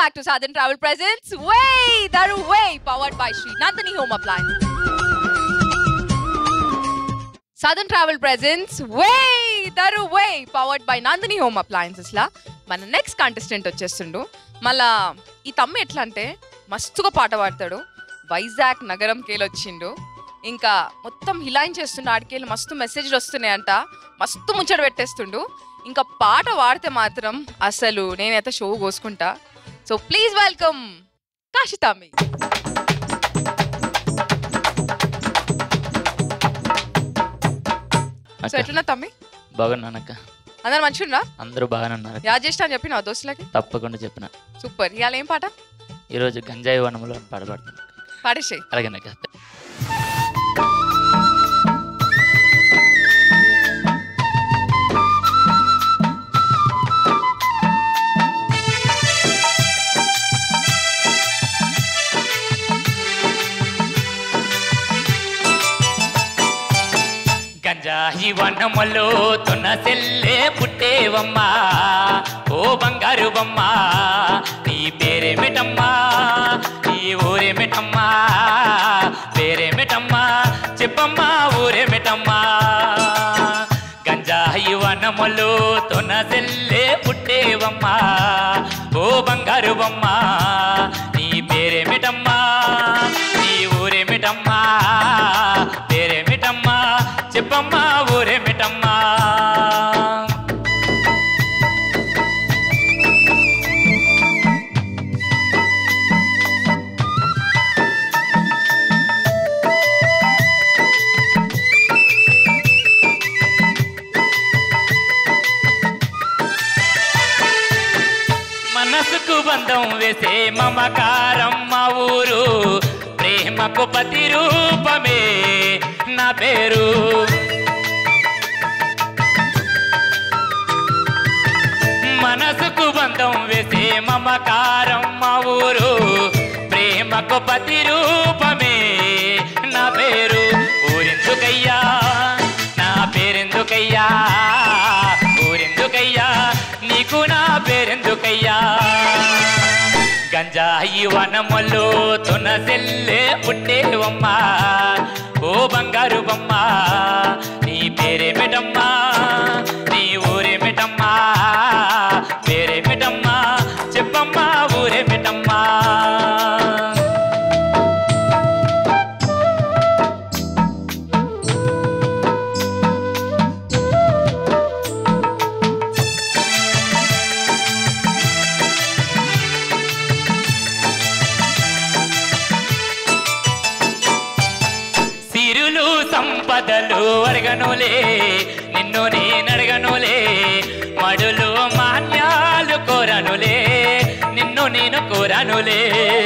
back to Southern Travel Presents Way Daru Way, powered by Sri Nandini Home Appliance. Southern Travel Presents Way Daru Way, powered by Nandini Home Appliances లా మన next contestant వచ్చేస్తుండు మళ్ళా ఈ తమ్మి ఎట్లా అంటే మస్తుగా పాట పాడతాడు వైజాగ్ నగరంకి వెళ్ళి వచ్చిండు ఇంకా మొత్తం హిలాయించేస్తుండు ఆడికెళ్ళి మస్తు మెసేజ్లు వస్తున్నాయంట మస్తు ముచ్చట పెట్టేస్తుండు ఇంకా పాట పాడితే మాత్రం అసలు నేనైతే షో కోసుకుంటా సో ప్లీజ్ వెల్కమ్ కాశితామి సో అక్క ఎట్లున్నా తమ్మి బాగున్నానక్క అందరు మంచిగా అందరూ బాగానే ఉన్నారు యా చేస్తా అని చెప్పి నా దోస్తులకి తప్పకుండా చెప్పిన సూపర్ ఇవాళ ఏం పాట ఈరోజు గంజాయి వనములో పాడబడుతుంది పాడేసేయి అలాగేనక్క గంజాయి వనములో తున్న సెల్లే పుట్టేవమ్మా ఓ బంగారు బొమ్మ నీ పేరేమిటమ్మా నీ ఊరేమిటమ్మా పేరేమిటమ్మా చెప్పమ్మా ఊరేమిటమ్మా గంజాయి వనములో తున్న సెల్లే పుట్టేవమ్మా ఓ బంగారు బొమ్మ నీ పేరేమిటమ్మా నీ ఊరేమిటమ్మా పేరేమిటమ్మా చెప్పమ్మా ఊరేమిటమ్మా మనసుకు బంధం వేసే మమకారం మా ఊరు ప్రేమకు పతి రూపమే నా పేరు మనసుకు బంధం వేసే మమకారం మా ఊరు ప్రేమకు పతి రూపమే నా పేరు ఊరెందుకయ్యా నా పేరెందుకయ్యా ఊరెందుకయ్యా నీకు నా పేరెందుకయ్యా గంజాయి వనములో తునసెల్లే పుట్టేవమ్మా ఓ బంగారు బొమ్మ నీ పేరేమిటమ్మా నీ ఊరేమిటమ్మా పేరేమిటమ్మా చెప్పమ్మా ఊరేమిటమ్మా సిరులు సంపదలు అడగనులే నిన్ను నేనడగనులే మడులు మాన్యాలు కోరనులే నిన్ను నేను కోరనులే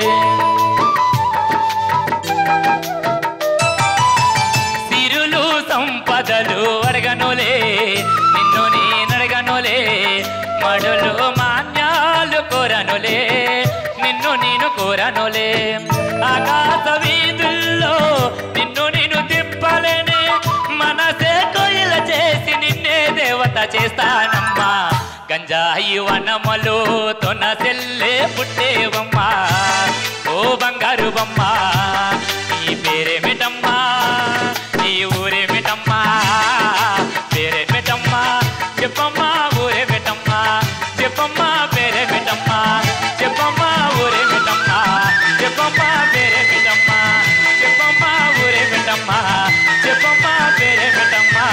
సిరులు సంపదలు అడగనులే నిన్ను నేనడగనులే మడులు మాన్యాలు కోరనులే నిన్ను నేను కోరనులే ఆకాశ వీధుల్లో నిన్ను నేను తిప్పలేనే మనసే కొయిల చేసి నిన్నే దేవత చేస్తానమ్మా గంజాయి వనములు తొన సెల్లే పుట్టేవమ్మా ఓ బంగారు బొమ్మ నీ పేరేమిటమ్మా నీ ఊరేమిటమ్మా పేరేమిటమ్మా చెప్పమ్మా ఊరేమిటమ్మా చెప్పమ్మా పేరేమిటమ్మా చెప్పమ్మా ఊరేమిటమ్మా చెప్పమ్మా పేరేమిటమ్మా చెప్పమ్మా ఊరేమిటమ్మా చెప్పమ్మా పేరేమిటమ్మా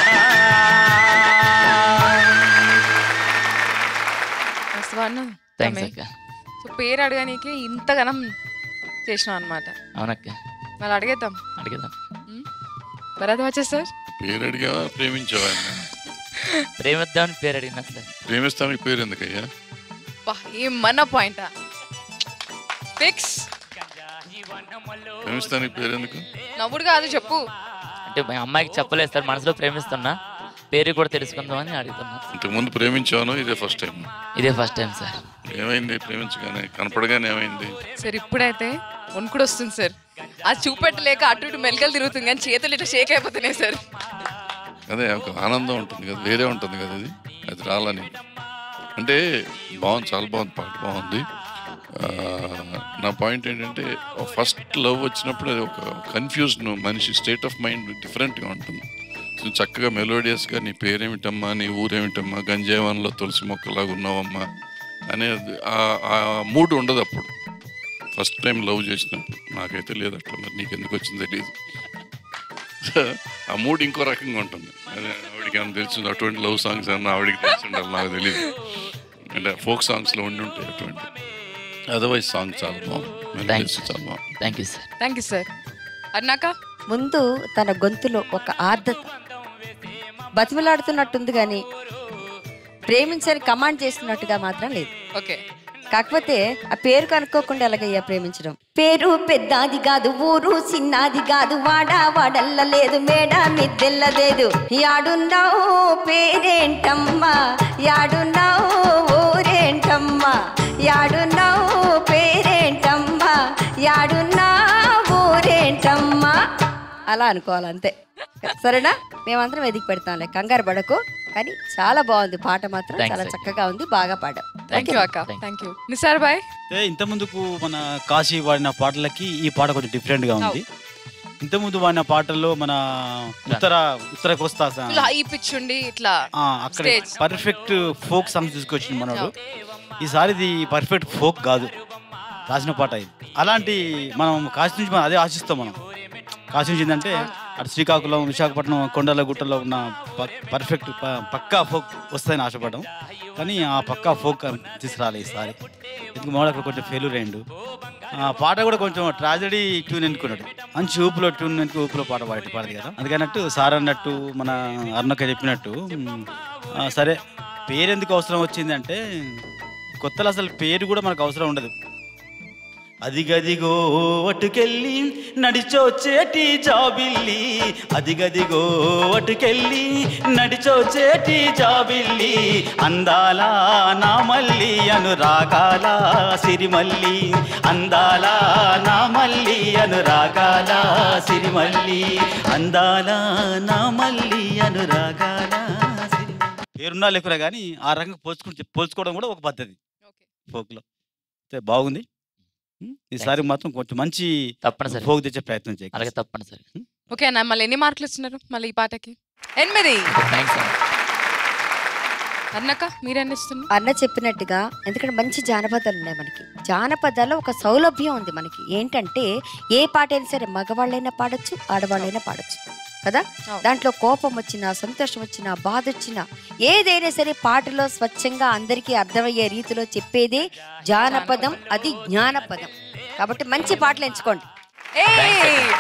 వస్తావా థ్యాంక్స్ అక్క సో పేరు అడగనీకి ఇంతగానం చేసినాం అనమాట అవునక్క మళ్ళీ అడిగేద్దాం అడిగేద్దాం భరత్ వచ్చే సార్ పేరు అడిగావా ప్రేమించావా ఆయన? ప్రేమిద్దామని పేరు అడిగినా సార్ ప్రేమిస్తానికి పేరు ఎందుకయ్యా బా ఏం మన పాయింట్ ఫిక్స్ ప్రేమిస్తానికి పేరు ఎందుకు నవ్వుడు కాదు చెప్పు అంటే మా అమ్మాయికి చెప్పలేదు సార్ మనసులో ప్రేమిస్తున్నా పేరు కూడా తెలుసుకుందామని అడుగుతున్నా ఇంతకుముందు ప్రేమించాను ఇదే ఫస్ట్ టైం ఇదే ఫస్ట్ టైం సార్ ఏమైంది ప్రేమించగానే కనపడగానే ఏమైంది సార్ ఇప్పుడైతే వణుకుడు వస్తుంది సార్ అది చూపెట్టలేక అటు ఇటు మెలకలు తిరుగుతుంది కానీ చేతులు ఇట్లా షేక్ అయిపోతున్నాయి సార్ అదే ఒక ఆనందం ఉంటుంది కదా వేరే ఉంటుంది కదా అది అది రాలని అంటే బాగుంది చాలా బాగుంది పాట బాగుంది ఆ, నా పాయింట్ ఏంటంటే ఫస్ట్ లవ్ వచ్చినప్పుడు అది ఒక కన్ఫ్యూజన్ మనిషి స్టేట్ ఆఫ్ మైండ్ డిఫరెంట్గా ఉంటుంది సో చక్కగా మెలోడియస్గా నీ పేరేమిటమ్మా నీ ఊరేమిటమ్మా గంజావనంలో తులసి మొక్కలాగా ఉన్నావమ్మా అనేది ఆ- ఆ మూడ్ ఉండదు అప్పుడు ఫస్ట్ టైం లవ్ చేసినప్పుడు నాకైతే లేదు అట్లా మరి నీకు ఎందుకు వచ్చిందో తెలియదు ఆ మూడ్ ఇంకో రకంగా ఉంటుంది అదే ఆవిడకి ఏమైనా తెలిసింది అటువంటి లవ్ సాంగ్స్ అన్న ఆవిడకి తెలిసి ఉండాలి నాకు తెలియదు అంటే ఫోక్ సాంగ్స్లో ఉండి ఉంటాయి అటువంటి అదర్వైజ్ సాంగ్ చాలా బాగుంది Thanks. Melodies చాలా బాగుంది thank you sir thank you sir అన్నాక ముందు తన గొంతులో ఒక ఆర్ద్రత బతిమలాడుతున్నట్టుంది కానీ ప్రేమించని కమాండ్ చేస్తున్నట్టుగా మాత్రం లేదు ఓకే కాకపోతే ఆ పేరు కనుక్కోకుండా ఎలాగయ్యా ప్రేమించడం పేరు పెద్దది కాదు ఊరు చిన్నది కాదు వాడ వాడల్ల లేదు మేడ మిద్దెల్ల లేదు యాడున్నావు పేరేంటమ్మా యాడున్నావు ఊరేంటమ్మా యాడున్నావు పేరేంటమ్మా యాడున్నా ఊరేంటమ్మా అలా అనుకోవాలి అంతే సరేనా మేమందరం వెతికి పెడతాంలే కంగారు పడకు కానీ చాలా బాగుంది పాట మాత్రం Thanks, చాలా sir. చక్కగా ఉంది బాగా పాడాం థ్యాంక్ యూ అక్క Thank you. Thank you Nisar బాయ్ అంటే ఇంత ముందుకు మన కాశీ వాడిన పాటలకి ఈ పాట కొంచెం డిఫరెంట్ గా ఉంది ఇంత ముందు వాడిన పాటల్లో మన ఉత్తర ఉత్తర కోస్తా స- ఫుల్ హై పిచ్ ఉండి ఇట్లా ఆ, అక్కడ Stage. పర్ఫెక్ట్ ఫోక్ సాంగ్స్ తీసుకొచ్చింది మనోడు ఈసారి ఇది పర్ఫెక్ట్ ఫోక్ కాదు రాసిన పాట ఇది అలాంటి మనం కాశీ నుంచి మనం అదే ఆశిస్తాం మనం కాశీ నుంచి ఏంటంటే అటు శ్రీకాకుళం విశాఖపట్నం కొండల గుట్టలో ఉన్న పర్ఫెక్ట్ పక్కా ఫోక్ వస్తాయని ఆశపడ్డాం కానీ ఆ పక్కా ఫోక్ తీసుకురాలి ఈసారి ఎందుకు మామూలు అక్కడ కొంచెం ఫెయిల్యూర్ అయ్యిండు ఆ పాట కూడా కొంచెం ట్రాజడీ ట్యూన్ ఎన్నుకున్నాడు మంచి ఊపులో ట్యూన్ ఎన్నుకు ఊపులో పాట పాడి పాడదు కదా అందుకన్నట్టు సార్ అన్నట్టు మన అరుణక్క చెప్పినట్టు మ్, ఆ, సరే పేరు ఎందుకు అవసరం వచ్చిందంటే కొత్తలో అసలు పేరు కూడా మనకు అవసరం ఉండదు అదిగదిగో అటుకెళ్ళి నడిచోచేటి జాబిల్లి అదిగదిగో అటుకెళ్ళి నడిచోచేటి జాబిల్లి అందాల నా మల్లి అనురాగాల సిరిమల్లి అందాల నా మల్లి అనురాగాల సిరిమల్లి అందాల నా మల్లి అనురాగాల సిరిమల్లి పేరున్నా లేకురా కానీ ఆ రకంగా పోల్చుకుంటే పోల్చుకోవడం కూడా ఒక పద్ధతి ఓకే ఫోక్లో అయితే బాగుంది ఉం? ఈసారి మాత్రం కొంచెం మంచి తప్పనిసరి ఫోక్ తెచ్చే ప్రయత్నం చేయాలి అలాగే తప్పనిసరి ఓకే అన్న మళ్ళీ ఎన్ని మార్కులు ఇస్తున్నారు మళ్ళీ ఈ పాటకి ఎనిమిది థ్యాంక్స్ అండి అన్నాక మీరెన్ని ఇస్తున్నారు అన్న చెప్పినట్టుగా ఎందుకంటే మంచి జానపదాలు ఉన్నాయి మనకి జానపదాల్లో ఒక సౌలభ్యం ఉంది మనకి ఏంటంటే ఏ పాట అయినా సరే మగవాళ్ళైనా పాడొచ్చు ఆడవాళ్ళైనా పాడొచ్చు కదా అవును. దాంట్లో కోపం వచ్చినా సంతోషం వచ్చినా బాధ వచ్చినా ఏదైనా సరే పాటలో స్వచ్ఛంగా అందరికీ అర్థమయ్యే రీతిలో చెప్పేదే జానపదం అది జ్ఞానపదం కాబట్టి మంచి పాటలు ఎంచుకోండి ఏయ్!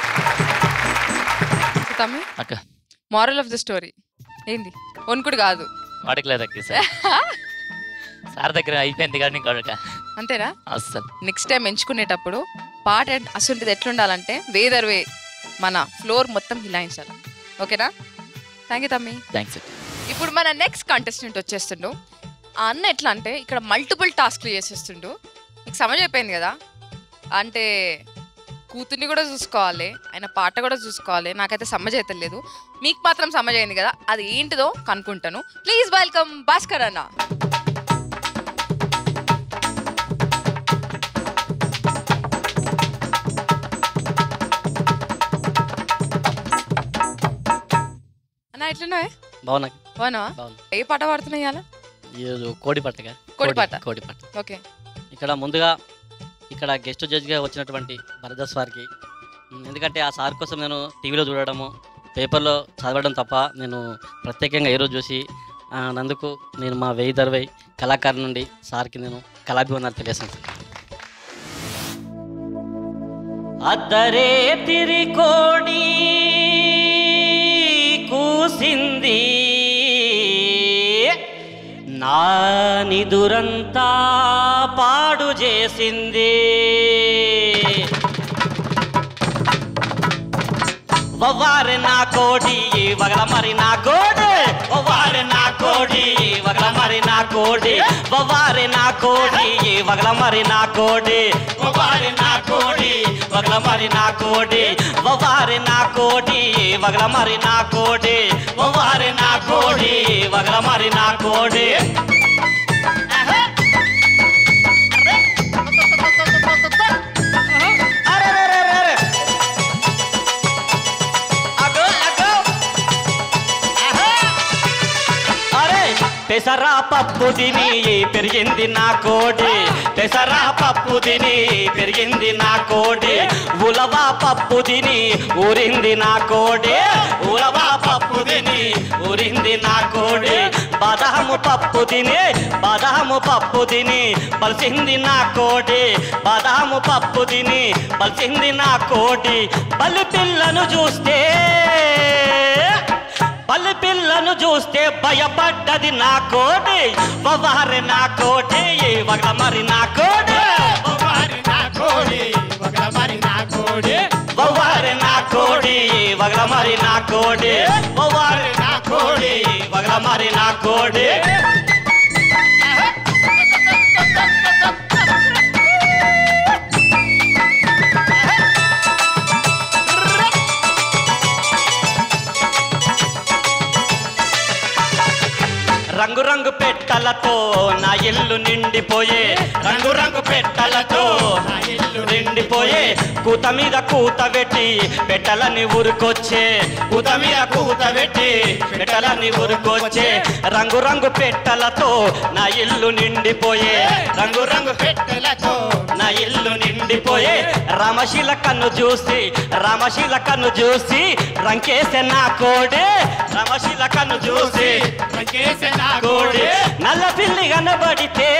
తమ్మి అక్క మారల్ ఆఫ్ ద స్టోరీ ఏంది వణుకుడు కాదు వాడకలేదు అక్క సార్ సార్ దగ్గర అయిపోయింది కానీ ఇంకొక అంతేనా అస్సలు నెక్స్ట్ టైం ఎంచుకునేటప్పుడు పాట అసలుంటిది ఎట్లుండాలంటే వేదర్ వే మన ఫ్లోర్ మొత్తం హిలాయించాలి ఓకేనా థ్యాంక్ యూ తమ్మి థ్యాంక్స్ అక్క ఇప్పుడు మన నెక్స్ట్ కంటెస్టెంట్ వచ్చేస్తుండు ఆ అన్న ఎట్లా అంటే ఇక్కడ మల్టిపుల్ టాస్క్లు చేసేస్తుండు మీకు సమజ్ అయిపోయింది కదా అంటే కూతుర్ని కూడా చూసుకోవాలి ఆయన పాట కూడా చూసుకోవాలి నాకైతే సమజ్ అయితే లేదు మీకు మాత్రం సమజ్ అయింది కదా అది ఏంటిదో కనుక్కుంటాను ప్లీజ్ వెల్కమ్ భాస్కర్ అన్న అన్న ఎట్లున్నావే బాగున్నా బాగున్నావా బాగున్నా ఏ పాట పాడుతున్నాయి ఇవాళ ఈరోజు కోడి పట్టగా కోడి పాట. కోడి పట్ట ఓకే ఇక్కడ ముందుగా ఇక్కడ గెస్ట్ జడ్జిగా వచ్చినటువంటి భరదాస్ వారికి ఉమ్, ఎందుకంటే ఆ సార్ కోసం నేను టీవీలో చూడడము పేపర్లో చదవడం తప్ప నేను ప్రత్యేకంగా ఏ రోజు చూసి ఆ, నందుకు నేను మా వెయ్యి దర్వై కళాకారు నుండి సార్కి నేను కళాభివందనాలు తెలియజేస్తాను సార్. అద్దరే తిరికోడి కూసింది నా నిదురంతా పాడు చేసింది వవ్వారె నా కోడి వగల మరి నా కోడి వవ్వారె నా కోడి వగల మరి నా కోడి వవ్వారె నా కోడి వగల మరి నా కోడి వవ్వారె నా కోడి వగల మరి నా కోడి వవ్వారె నా కోడి వగల మరి నా కోడి వవ్వారె నా కోడి వగల మరి నా కోడి పెసరా పప్పు తిని పెరిగింది నా కోడి పెసరా పప్పు తిని పెరిగింది నా కోడి ఉలవా పప్పు తిని ఊరింది నా కోడి ఉలవా పప్పు తిని ఊరింది నా కోడి బాదాము పప్పు తిని బాదాము పప్పు తిని బలిసింది నా కోడి బాదాము పప్పు తిని బలిసింది నా కోడి బలి పిల్లను చూస్తే బలి పిల్లను చూస్తే భయపడ్డది నా కోడి బొవ్వారి నా కోడి వగ మరి నా కోడి వారి నా కోడి ఒకల మరి నా కోడి బొవ్వారి నా కోడి వగ మరి నా కోడి బొవ్వారి నా కోడి వగ మరి నా కోడి రంగు రంగు పెట్టలతో నా ఇల్లు నిండిపోయే రంగు రంగు పెట్టలతో నా ఇల్లు నిండిపోయే కూత మీద కూత పెట్టి పెట్టలని ఊరుకొచ్చే కూత మీద కూత పెట్టి పెట్టలని ఊరుకొచ్చే రంగు రంగు పెట్టలతో నా ఇల్లు నిండిపోయే రంగు రంగు పెట్టెలతో నా ఇల్లు నిండిపోయే రామశీల కన్ను చూసి రామశీల కన్ను చూసి రంకేసే నా కోడే రామశీల కన్ను చూసి రంగేసే నా కోడి నల్ల పిల్లి కనబడితే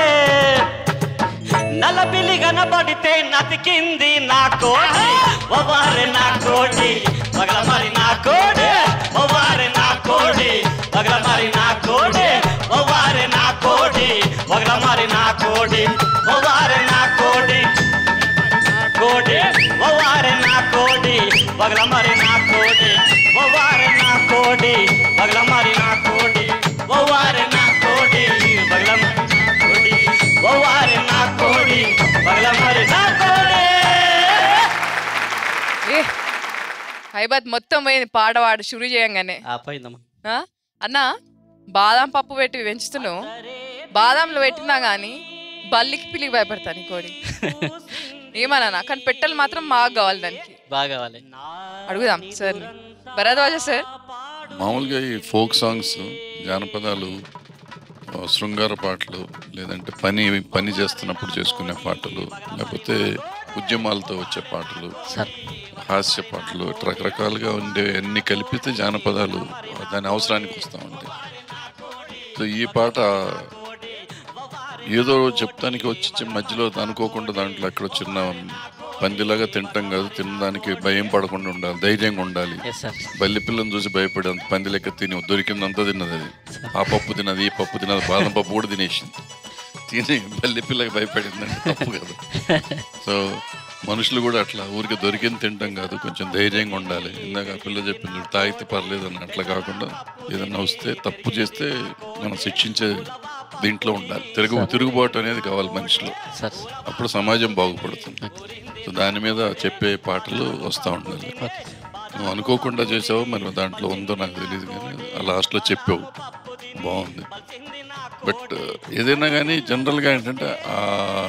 నల్ల పిల్లి కనబడితే నతికింది నా కోడి ఒవ్వారి నా కోడి పగల మరి నా కోడి ఒవ్వారి నా కోడి పగల మరి నా కోడి ఒవ్వారి నా కోడి పగల మరి నా కోడి ఒవ్వారి నా కోడి కోడి ఒవ్వారి నా కోడి పగల మరి నా కోడి ఒవ్వారి నా కోడి పగల మరి నా కోడి ఒవ్వారి నా కోడి పగల మరి నా కోడి ఒవ్వారి నా కోడి పగల మరి నా కోడి ఏ హైబాద్ మొత్తం పోయింది పాడవాడు షురు చేయంగానే ఆపోయిందమ్మా ఆ? అన్న బాదాం పప్పు పెట్టి పెంచుతున్నావు బాదాంలు పెట్టినా గానీ బల్లికి పిల్లికి భయపడతాను ఈ కోడి ఏమన్నా కానీ పెట్టెలు మాత్రం మాకు కావాలి దానికి బాగా కావాలి అడుగుదాం సార్ భరద్వాజ సార్ మామూలుగా ఈ ఫోక్ సాంగ్స్ జానపదాలు ఆ, శృంగార పాటలు లేదంటే పని పని చేస్తున్నప్పుడు చేసుకునే పాటలు లేకపోతే ఉద్యమాలతో వచ్చే పాటలు సార్ హాస్య పాటలు ఇట్లా రకరకాలుగా ఉండే అన్ని కలిపితే జానపదాలు దాని అవసరానికి వస్తూ ఉంటాయి సో ఈ పాట ఏదో చెప్తానికి వచ్చి మధ్యలో అనుకోకుండా దాంట్లో ఎక్కడ చిన్న పందిలాగా తింటాం కాదు తినడానికి భయం పడకుండా ఉండాలి ధైర్యంగా ఉండాలి ఎస్ సార్ బల్లి పిల్లని చూసి భయపడి అంత పంది లెక్క తిని దొరికిందంతా తిన్నది అది ఆ పప్పు తినది ఈ పప్పు తినది బాదం పప్పు కూడా తినేసింది తిని బల్లి పిల్లకి భయపడిందంటే తప్పు కదా సో మనుషులు కూడా అట్లా ఊరికి దొరికింది తింటాం కాదు కొంచెం ధైర్యంగా ఉండాలి ఇందాక ఆ పిల్ల చెప్పింది చూడు, తాగితే పర్లేదు అని అట్లా కాకుండా ఏదన్నా వస్తే తప్పు చేస్తే మనం శిక్షించే దీంట్లో ఉండాలి తిరుగు తిరుగుబాటు అనేది కావాలి మనిషిలో సార్ అప్పుడు సమాజం బాగుపడుతుంది సో దాని మీద చెప్పే పాటలు వస్తూ ఉండాలి ఓకే నువ్వు అనుకోకుండా చేసావు మరి దాంట్లో ఉందో నాకు తెలియదు కానీ ఆ లాస్ట్లో చెప్పావు బాగుంది బట్ ఏదైనా కానీ జనరల్గా ఏంటంటే ఆ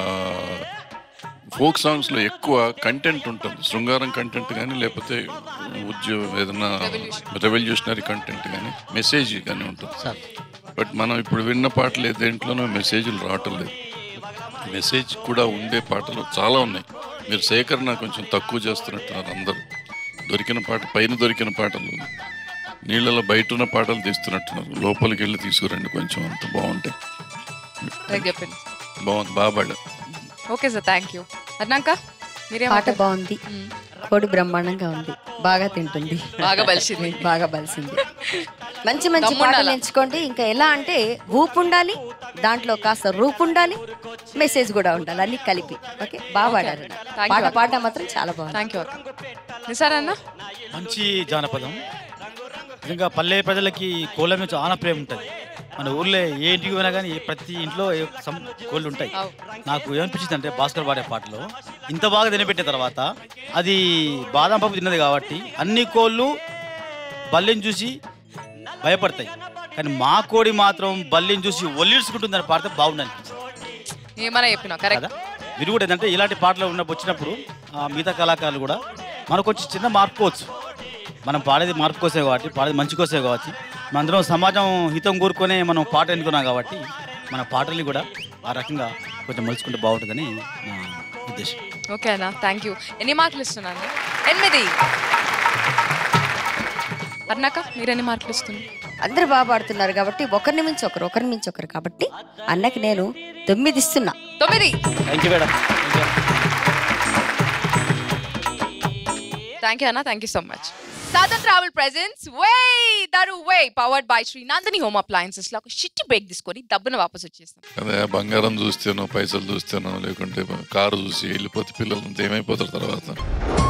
ఫోక్ సాంగ్స్లో ఎక్కువ కంటెంట్ ఉంటుంది శృంగారం కంటెంట్ కానీ లేకపోతే ఉద్యోగం ఏదైనా రెవల్యూషనరీ కంటెంట్ కానీ మెసేజ్ కానీ ఉంటుంది సార్ బట్ మనం ఇప్పుడు విన్న పాటలు ఏ దేంట్లోనూ మెసేజ్లు రావటం లేదు మెసేజ్ కూడా ఉండే పాటలు చాలా ఉన్నాయి మీరు సేకరణ కొంచెం తక్కువ చేస్తున్నట్టున్నారు అందరూ దొరికిన పాట పైన దొరికిన పాటలు నీళ్ళలో బయట ఉన్న పాటలు తీస్తున్నట్టున్నారు లోపలికి వెళ్ళి తీసుకురండి కొంచెం అంత బాగుంటాయి నాకు చెప్పింది బాగుంది బాగా పాడారు ఓకే సార్ థ్యాంక్ యూ అన్నాక మీరేం పాట బాగుంది కోడి బ్రహ్మాండంగా ఉంది బాగా తింటుంది బాగా బలిసింది బాగా బలిసింది మంచి మంచి దమ్ముండాలా? పాటలు ఎంచుకోండి ఇంకా ఎలా అంటే ఊపు ఉండాలి దాంట్లో కాస్త రూపు ఉండాలి మెసేజ్ కూడా ఉండాలి అన్ని కలిపి ఓకే బాగా పాడారు Thank you, పాట అక్క. పాట మాత్రం చాలా బాగుంది థ్యాంక్ యూ అక్క నిసార్ అన్న మంచి జానపదం నిజంగా పల్లె ప్రజలకి కోళ్ళ మీద చాలా ప్రేమ ఉంటుంది మన ఊర్లో ఏ ఇంటికి పోయినా కానీ ప్రతి ఇంట్లో ఏ సం- కోళ్ళు ఉంటాయి అవు. నాకు ఏమనిపించింది అంటే భాస్కర్ పాడే పాటలో ఇంత బాగా తినబెట్టిన తర్వాత అది బాదం పప్పు తిన్నది కాబట్టి అన్ని కోళ్ళు బల్లిని చూసి భయపడతాయి కానీ మా కోడి మాత్రం బల్లిని చూసి ఒల్లిడ్చుకుంటుందని పాడితే బాగుంది అనిపించింది ఏమన్నా చెప్పినావు కరెక్ట్ కదా మీరు కూడా ఏంటంటే ఇలాంటి పాటలు ఉన్నప్పుడు వచ్చినప్పుడు ఆ, మిగతా కళాకారులు కూడా మనకు వచ్చి చిన్న మార్పుకోవచ్చు మనం పాడేది మార్పు కోసమే కాబట్టి పాడేది మంచి కోసమే కాబట్టి మనందరం సమాజం హితం కోరుకునే మనం పాట ఎన్నుకున్నాం కాబట్టి మన పాటల్ని కూడా ఆ రకంగా కొంచెం మలుచుకుంటే బాగుంటుందని నా ఉద్దేశం ఓకే అన్న థ్యాంక్ యూ ఎన్ని మార్కులు ఇస్తున్నాను ఎనిమిది అన్నాక మీరు ఎన్ని మార్కులు ఇస్తున్నారు అందరు బాగా పాడుతున్నారు కాబట్టి ఒకరిని మించి ఒకరు ఒకరిని మించి ఒకరు కాబట్టి అన్నకి నేను తొమ్మిది ఇస్తున్నా తొమ్మిది thank you madam thank you అన్న thank you so much Sadhan travel presents వే దరు వే powered by Shri Nandini home appliances లో ఒక షిట్టి బ్రేక్ తీసుకొని డబ్బున వాపస్ వచ్చేస్తాం అదే బంగారం చూస్తేనో పైసలు చూస్తేనో లేకుంటే కారు చూసి వెళ్ళిపోతే పిల్లలంతా ఏమైపోతారు తర్వాత